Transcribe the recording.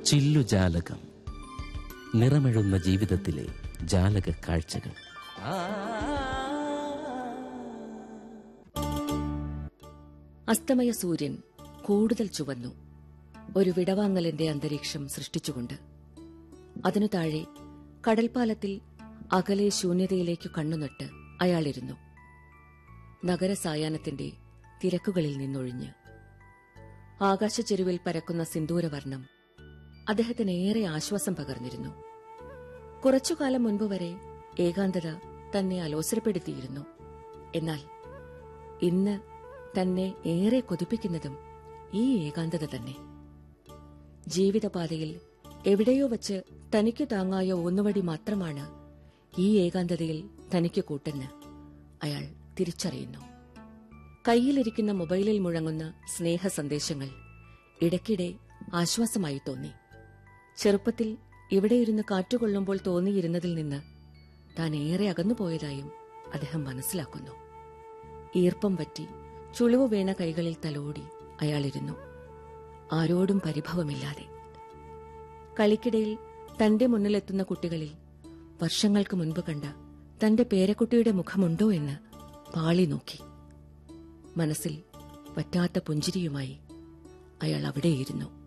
ചില്ലുജാലകം നിറമെഴുന്ന ജീവിതത്തിലെ ജാലക കാഴ്ചകൾ അസ്തമയ സൂര്യൻ കൂടുതൽ ചുവന്നു ഒരു വിടവാങ്ങലിന്റെ അന്തരീക്ഷം സൃഷ്ടിച്ചുകൊണ്ട് അതിനു താഴെ കടൽപ്പാലത്തിൽ അകലെ ശൂന്യതയിലേക്കു കണ്ണുനട്ട് അയാളിരുന്നു നഗരസായാഹ്നത്തിന്റെ തിരക്കുകളിൽ നിന്നൊഴിഞ്ഞ് ആകാശച്ചെരുവിൽ പരക്കുന്ന സിന്ദൂരവർണം അദ്ദേഹത്തിന് ഏറെ ആശ്വാസം പകർന്നിരുന്നു കുറച്ചുകാലം മുൻപ് വരെ ഏകാന്തത തന്നെ അലോസരപ്പെടുത്തിയിരുന്നു എന്നാൽ ഇന്ന് തന്നെ ഏറെ കൊതിപ്പിക്കുന്നതും ഈ ഏകാന്തത തന്നെ ജീവിതപാതയിൽ എവിടെയോ വച്ച് തനിക്കു താങ്ങായ ഒന്നുവടി മാത്രമാണ് ഈ ഏകാന്തതയിൽ തനിക്ക് കൂട്ടെന്ന് അയാൾ തിരിച്ചറിയുന്നു കയ്യിലിരിക്കുന്ന മൊബൈലിൽ മുഴങ്ങുന്ന സ്നേഹ സന്ദേശങ്ങൾ ഇടയ്ക്കിടെ ആശ്വാസമായി തോന്നി ചെറുപ്പത്തിൽ ഇവിടെയിരുന്ന് കാറ്റുകൊള്ളുമ്പോൾ തോന്നിയിരുന്നതിൽ നിന്ന് താൻ ഏറെ അകന്നുപോയതായും അദ്ദേഹം മനസ്സിലാക്കുന്നു ഈർപ്പം പറ്റി ചുളിവ് വീണ കൈകളിൽ തലോടി അയാളിരുന്നു ആരോടും പരിഭവമില്ലാതെ കളിക്കിടയിൽ തന്റെ മുന്നിലെത്തുന്ന കുട്ടികളിൽ വർഷങ്ങൾക്ക് മുൻപ് കണ്ട തന്റെ പേരക്കുട്ടിയുടെ മുഖമുണ്ടോ എന്ന് പാളി നോക്കി മനസ്സിൽ പറ്റാത്ത പുഞ്ചിരിയുമായി അയാൾ അവിടെയിരുന്നു